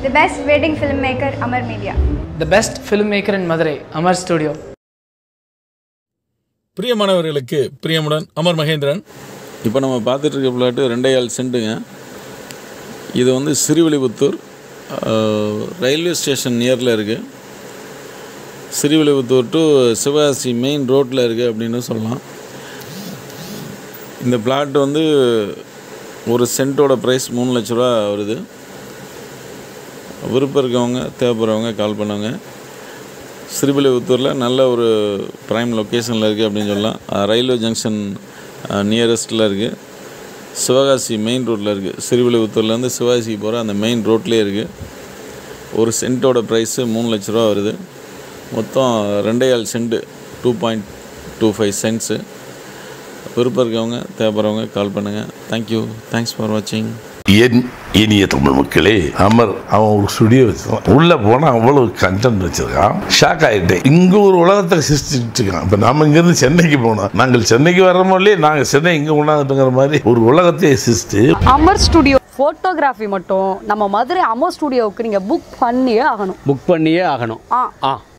The best wedding filmmaker, Amar Media. The best filmmaker in Madurai, Amar Studio. பிரியமானவர்களுக்கு பிரியமுடன் Amar Mahendran இப்போ நம்ம பார்த்துட்டு இருக்க plot ரெண்டே ஆள் சென்ட்டுங்க இது வந்து சிறுவில்லிபுத்தூர் அஹ், ரயில்வே ஸ்டேஷன் நியரில் இருக்குது சிறுவில்லிபுத்தூர் டு சிவகாசி மெயின் ரோட்டில் இருக்குது அப்படின்னு சொல்லலாம் இந்த பிளாட் வந்து ஒரு சென்ட்டோட ப்ரைஸ் மூணு லட்ச ரூபா வருது விருப்பம் இருக்கவங்க தேவைப்படுறவங்க கால் பண்ணுவாங்க சிறுபிலிபுத்தூரில் நல்ல ஒரு ப்ரைம் லொக்கேஷனில் இருக்குது அப்படின்னு சொல்லலாம் அஹ் ரயில்வே ஜங்ஷன் நியரஸ்ட்டில் இருக்குது சிவகாசி மெயின் ரோட்டில் இருக்குது சிறுவில்லிபுத்தூர்லேருந்து சிவகாசி போகிற அந்த மெயின் ரோட்லேயே இருக்குது ஒரு சென்ட்டோட ப்ரைஸு மூணு லட்ச ரூபா வருது மொத்தம் ரெண்டே ஆள் cent two point two five cents விருப்பம் இருக்கவங்க தேவைப்படுறவங்க கால் பண்ணுங்கள் தேங்க்யூ தேங்க்ஸ் ஃபார் வாட்சிங் என் இனிய தமிழ் மக்களே அமர் அவன் ஒரு ஸ்டுடியோ வச்சிருக்கான் உள்ள போனா அவ்வளவு கண்டென்ட் வச்சிருக்கான் ஷாக் ஆயிட்டேன் இங்க ஒரு உலகத்தை சிருஷ்டிட்டு இருக்கான் இப்ப நாம இங்க இருந்து சென்னைக்கு போனோம் நாங்கள் சென்னைக்கு வர்றோமோ இல்லையே நாங்க சென்னை இங்க கொண்டாந்துட்டுங்கிற மாதிரி ஒரு உலகத்தை சிருஷ்டி அமர் ஸ்டுடியோ ஃபோட்டோகிராஃபி மட்டும் நம்ம மதுரை அமர் ஸ்டுடியோவுக்கு நீங்கள் புக் பண்ணியே ஆகணும் புக் பண்ணியே ஆகணும் ஆ ஆ